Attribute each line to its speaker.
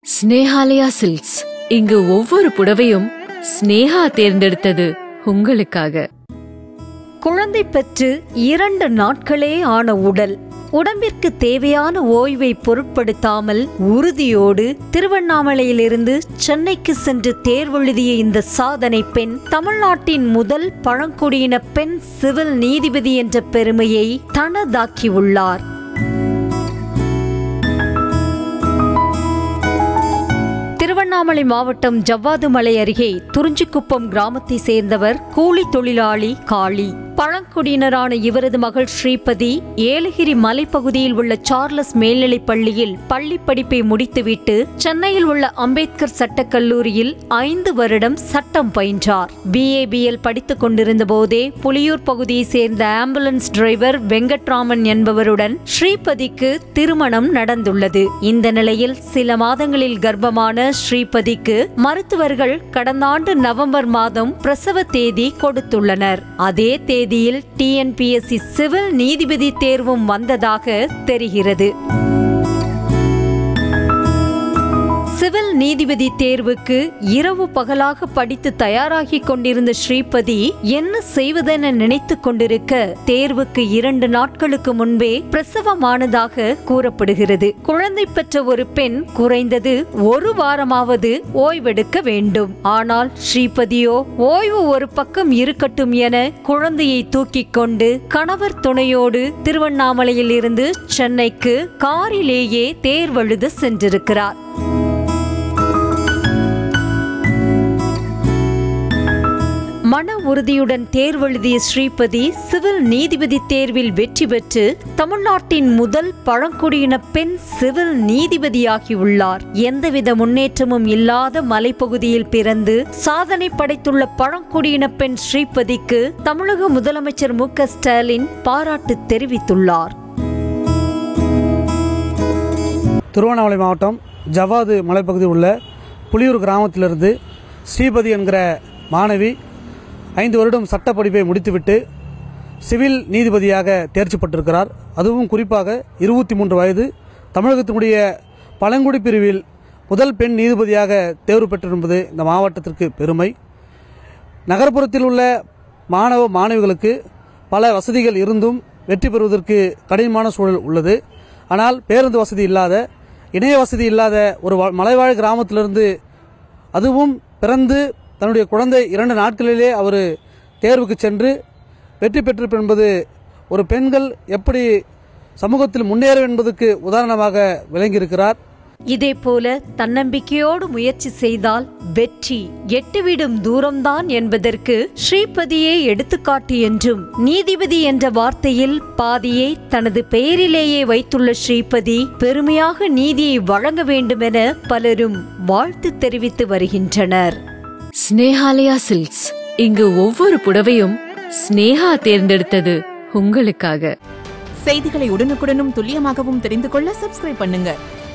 Speaker 1: Snehalaya silks இங்கு ஒவ்வொரு புடவையும் ஸ்னேஹா தேர்ந்தெடுத்தது உங்களுக்காக
Speaker 2: குழந்தை பெற்று இரண்டு நாட்களே ஆன உடல் உடம்பிற்கு தேவையான ஓய்வை பொருட்படுத்தாமல் உறுதியோடு திருவண்ணாமலையிலிருந்து சென்னைக்கு சென்று தேர்வெழுதிய இந்த சாதனை பெண் தமிழ்நாட்டின் முதல் பழங்குடியின பெண் சிவில் நீதிபதி என்ற பெருமையை தனதாக்கியுள்ளார் திருவண்ணாமலை மாவட்டம் ஜவ்வாதுமலை அருகே துறிஞ்சிக்குப்பம் கிராமத்தை சேர்ந்தவர் கூலி தொழிலாளி காளி பழங்குடியினரான இவரது மகள் ஸ்ரீபதி ஏலகிரி மலைப்பகுதியில் உள்ள சார்லஸ் மேல்நிலைப் பள்ளியில் பள்ளி படிப்பை முடித்துவிட்டு சென்னையில் உள்ள அம்பேத்கர் சட்டக் கல்லூரியில் ஐந்து வருடம் சட்டம் பயின்றார் பிஏபிஎல் படித்துக் கொண்டிருந்த போதே புலியூர் பகுதியை சேர்ந்த ஆம்புலன்ஸ் டிரைவர் வெங்கட்ராமன் என்பவருடன் ஸ்ரீபதிக்கு திருமணம் நடந்துள்ளது இந்த நிலையில் சில மாதங்களில் கர்ப்பமான ஸ்ரீபதிக்கு மருத்துவர்கள் கடந்த ஆண்டு நவம்பர் மாதம் பிரசவ தேதி கொடுத்துள்ளனர் அதே தேதியில் டிஎன்பிஎஸ்சி சிவில் நீதிபதி தேர்வும் வந்ததாக தெரிகிறது சிவில் நீதிபதி தேர்வுக்கு இரவு பகலாக படித்து தயாராகி கொண்டிருந்த ஸ்ரீபதி என்ன செய்வதென நினைத்துக் கொண்டிருக்க தேர்வுக்கு இரண்டு நாட்களுக்கு முன்பே பிரசவமானதாக கூறப்படுகிறது குழந்தை பெற்ற ஒரு பெண் குறைந்தது ஒரு வாரமாவது ஓய்வெடுக்க வேண்டும் ஆனால் ஸ்ரீபதியோ ஓய்வு ஒரு பக்கம் இருக்கட்டும் என குழந்தையை தூக்கிக் கொண்டு கணவர் துணையோடு திருவண்ணாமலையில் இருந்து சென்னைக்கு காரிலேயே தேர்வெழுத சென்றிருக்கிறார் மன உறுதியுடன் தேர்வெழுதிய ஸ்ரீபதி சிவில் நீதிபதி தேர்வில் வெற்றி பெற்று தமிழ்நாட்டின் முதல் பழங்குடியின பெண் சிவில் நீதிபதியாகியுள்ளார் எந்தவித முன்னேற்றமும் இல்லாத மலைப்பகுதியில் பிறந்து சாதனை படைத்துள்ள பழங்குடியின பெண் ஸ்ரீபதிக்கு தமிழக முதலமைச்சர் மு க ஸ்டாலின் பாராட்டு தெரிவித்துள்ளார்
Speaker 3: திருவண்ணாமலை மாவட்டம் ஜவாது மலைப்பகுதியில் உள்ள புலியூர் கிராமத்திலிருந்து ஸ்ரீபதி என்கிற மாணவி ஐந்து வருடம் சட்ட படிப்பை முடித்துவிட்டு சிவில் நீதிபதியாக தேர்ச்சி பெற்றிருக்கிறார் அதுவும் குறிப்பாக இருபத்தி மூன்று வயது தமிழகத்தினுடைய பழங்குடி பிரிவில் முதல் பெண் நீதிபதியாக தேர்வு பெற்றிருப்பது இந்த மாவட்டத்திற்கு பெருமை நகர்ப்புறத்தில் உள்ள மாணவ மாணவிகளுக்கு பல வசதிகள் இருந்தும் வெற்றி பெறுவதற்கு கடினமான சூழல் உள்ளது ஆனால் பேருந்து வசதி இல்லாத இணைய வசதி இல்லாத ஒரு வ- மலைவாழ் கிராமத்திலிருந்து அதுவும் பிறந்து தன்னுடைய குழந்தை இரண்டு நாட்களிலே அவர் தேர்வுக்கு சென்று வெற்றி பெற்று என்பது ஒரு பெண்கள் எப்படி சமூகத்தில் முன்னேற என்பதற்கு உதாரணமாக விளங்கியிருக்கிறார்
Speaker 2: இதேபோல தன்னம்பிக்கையோடு முயற்சி செய்தால் வெற்றி எட்டுவிடும் தூரம்தான் என்பதற்கு ஸ்ரீபதியே எடுத்துக்காட்டு என்றும் நீதிபதி என்ற வார்த்தையில் பாதியை தனது பெயரிலேயே வைத்துள்ள ஸ்ரீபதி பெருமையாக நீதியை வழங்க வேண்டுமென பலரும் வாழ்த்து தெரிவித்து வருகின்றனர்
Speaker 1: ஸ்னேஹாலயா சில்க்ஸ் இங்கு ஒவ்வொரு புடவையும் ஸ்னேஹா தேர்ந்தெடுத்தது உங்களுக்காக
Speaker 4: செய்திகளை உடனுக்குடனும் துல்லியமாகவும் தெரிந்து கொள்ள சப்ஸ்கிரைப் பண்ணுங்க